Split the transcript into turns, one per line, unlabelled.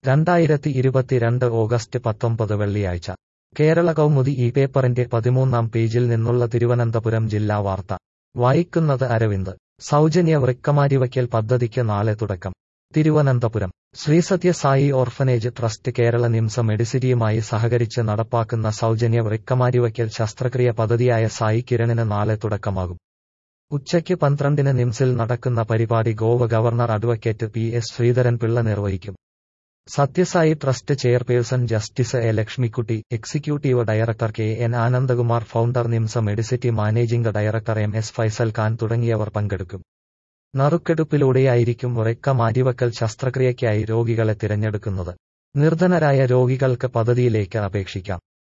രണ്ടായിരത്തി ഇരുപത്തിരണ്ട് ഓഗസ്റ്റ് പത്തൊമ്പത് വെള്ളിയാഴ്ച കേരള കൗമുദി ഈ പേപ്പറിന്റെ പതിമൂന്നാം പേജിൽ നിന്നുള്ള തിരുവനന്തപുരം ജില്ലാ വാർത്ത വായിക്കുന്നത് അരവിന്ദ് സൗജന്യ വൃക്കമാരിവയ്ക്കൽ പദ്ധതിക്ക് നാളെ തുടക്കം തിരുവനന്തപുരം ശ്രീസത്യ സായി ഓർഫനേജ് ട്രസ്റ്റ് കേരള നിംസ മെഡിസിറ്റിയുമായി സഹകരിച്ച് നടപ്പാക്കുന്ന സൗജന്യ വൃക്കമാരിവയ്ക്കൽ ശസ്ത്രക്രിയ പദ്ധതിയായ സായി കിരണിന് നാളെ തുടക്കമാകും ഉച്ചയ്ക്ക് പന്ത്രണ്ടിന് നിംസിൽ നടക്കുന്ന പരിപാടി Goa governor advocate P S Sreedharan Pillai നിർവഹിക്കും Sathya Sai trust chairperson justice A Lakshmikutty executive director K N Anandakumar founder NIMS Medicity managing director M S Faisal Khan തുടങ്ങിയവർ പങ്കെടുക്കും നറുക്കെടുപ്പിലൂടെയായിരിക്കും ഉറക്ക മാറ്റിവക്കൽ ശസ്ത്രക്രിയയ്ക്കായി രോഗികളെ തിരഞ്ഞെടുക്കുന്നത് നിർധനരായ രോഗികൾക്ക് പദ്ധതിയിലേക്ക് അപേക്ഷിക്കാം